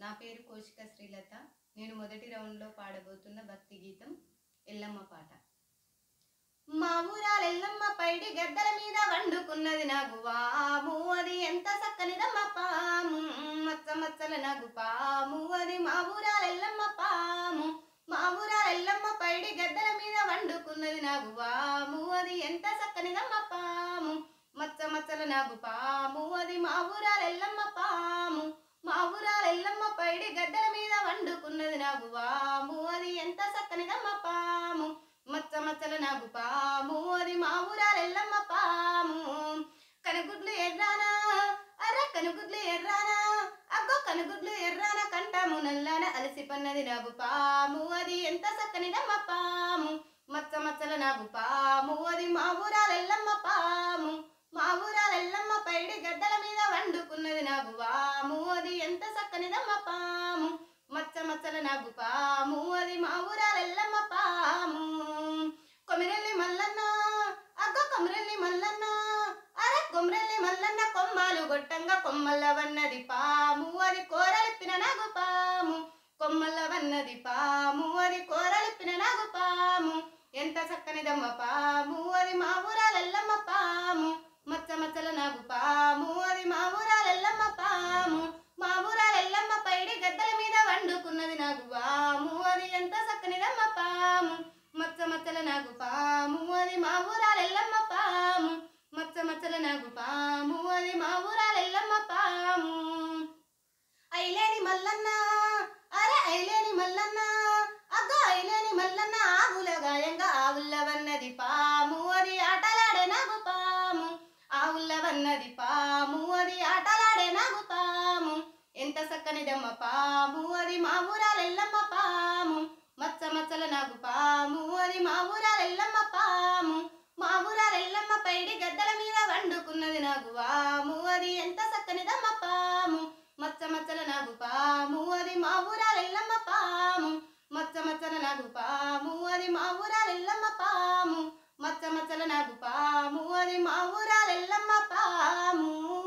నా పేరు కోశిక శ్రీలత నేను మొదటి రౌండ్లో పాడబోతున్న భక్తి గీతం ఎల్లమ్మ పాట మా ఊరాల ఎల్లమ్మ పైడి గద్దల మీద వండుకున్నది నాకు వాము అది ఎంత చక్కనిదమ్మ పాము మచ్చ మచ్చల నాకు పాము అది మా ఊరాల ఎల్లమ్మ పాము మా ఊరాల ఎల్లమ్మ పైడి గద్దల మీద వండుకున్నది నాకు వాము అది ఎంత చక్కనిదమ్మ పాము మచ్చ మచ్చల నాకు పాము అది మా ఊరాల ఎల్లమ్మ పాము మా ఊరాల ఎల్లమ్మ పైడి గద్దల మీద వండుకున్నది నాకు వాము అది ఎంత చక్కనిదమ్మ పాము మచ్చ మచ్చల నాకు పాము అది మా ఊరాల ఎల్లమ్మ పాము కనుగుడ్లు ఎర్రానా అరే కనుగుడ్లు ఎర్రానా అగ్గో కనుగుడ్లు ఎర్రానా కంటాము నల్లాన అలసి పన్నది నాకు పాము అది ఎంత చక్కనిదమ్మ పాము మచ్చ మచ్చల నాకు పాము అది మా ఊరాల ఎల్లమ్మ పాము మా ఊరాల ఎల్లమ్మ పైడి గద్దల మీద వండుకున్నది నాకు వాము అది ఎంత చక్కనిదమ్మ పాము మచ్చ మచ్చల నాకు పాము అది మా ఊరాల ఎల్లమ్మ పాము కొమిరెల్లి మల్లన్న అగ్గో కొమిరెల్లి మల్లన్న అరే కొమిరెల్లి మల్లన్న కొమ్మాలు గొట్టంగా కొమ్మల్ల వన్నది పాము అది కోరలిప్పిన నాకు పాము కొమ్మల్ల వన్నది పాము అది కోరలిప్పిన నాకు పాము ఎంత చక్కనిదమ్మ పాము అది మా ఊరాల ఎల్లమ్మ పాము మచ్చ మచ్చల నాకు పాము అది మా ఊరాల ఎల్లమ్మ పాము మా ఊరాల ఎల్లమ్మ పైడి గద్దల మీద వండుకున్నది నాకు వాము అది ఎంత చక్కనిదమ్మ పాము మచ్చ మచ్చల నాకు పాము అది మా ఊరాల ఎల్లమ్మ పాము మచ్చ మచ్చల నాకు పాము అది మా ఊరాల ఎల్లమ్మ పాము ఐలేని మల్లన్న అరే ఐలేని మల్లన్న అగ్గో ఐలేని మల్లన్న ఆవుల గాయంగా ఆవుల వన్నది పాము అది ఆటలాడే నాకు పాము ఆవుల వన్నది పాము అది ఆటలాడే నాకు పాము ఎంత చక్కనిదమ్మ పాము అది మా ఊరాల ఎల్లమ్మ పాము మచ్చ మచ్చల నాకు పాము అది మా ఊరాల ఎల్లమ్మ పాము మా ఊరాల ఎల్లమ్మ పైడి గద్దల మీద వండుకున్నది నాకు వాము అది ఎంత చక్కనిదమ్మ పాము మచ్చ మచ్చల నాకు పాము అది మా ఊరాల ఎల్లమ్మ పాము మచ్చ మచ్చల నాకు పాము అది మా ఊరాల ఎల్లమ్మ పాము మచ్చ మచ్చల నాకు పాము అది మా ఊరాల ఎల్లమ్మ పాము